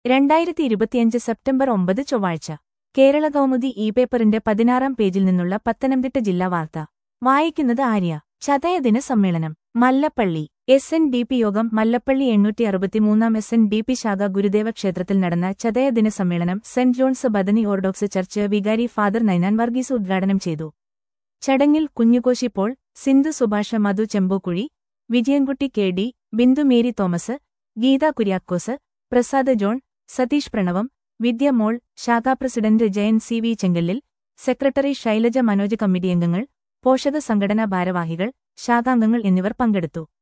രണ്ടായിരത്തി ഇരുപത്തിയഞ്ച് സെപ്റ്റംബർ ഒമ്പത് ചൊവ്വാഴ്ച കേരള കൗമുദി ഇ പേപ്പറിന്റെ പതിനാറാം പേജിൽ നിന്നുള്ള പത്തനംതിട്ട ജില്ലാ വാർത്ത വായിക്കുന്നത് ആര്യ ചതയദിന സമ്മേളനം Mallappally S N D P യോഗം മല്ലപ്പള്ളി എണ്ണൂറ്റി അറുപത്തിമൂന്നാം എസ് എൻ ഡി പി ശാഖ ഗുരുദേവ ക്ഷേത്രത്തിൽ നടന്ന ചതയദിന സമ്മേളനം saint John's Bethany Orthodox church വികാരി ഫാദർ നൈനാൻ വർഗീസ് ഉദ്ഘാടനം ചെയ്തു ചടങ്ങിൽ കുഞ്ഞുകോശി പോൾ സിന്ധു സുഭാഷ മധു ചെമ്പോക്കുഴി വിജയൻകുട്ടി കെ ഡി ബിന്ദു മേരി തോമസ് ഗീത കുര്യാക്കോസ് പ്രസാദ് ജോൺ സതീഷ് പ്രണവം വിദ്യ മോൾ ശാഖാ president Jayan C V Chengallil secretary Shailaja Manoj committee അംഗങ്ങൾ പോഷക സംഘടനാ ഭാരവാഹികൾ ശാഖാംഗങ്ങൾ എന്നിവർ പങ്കെടുത്തു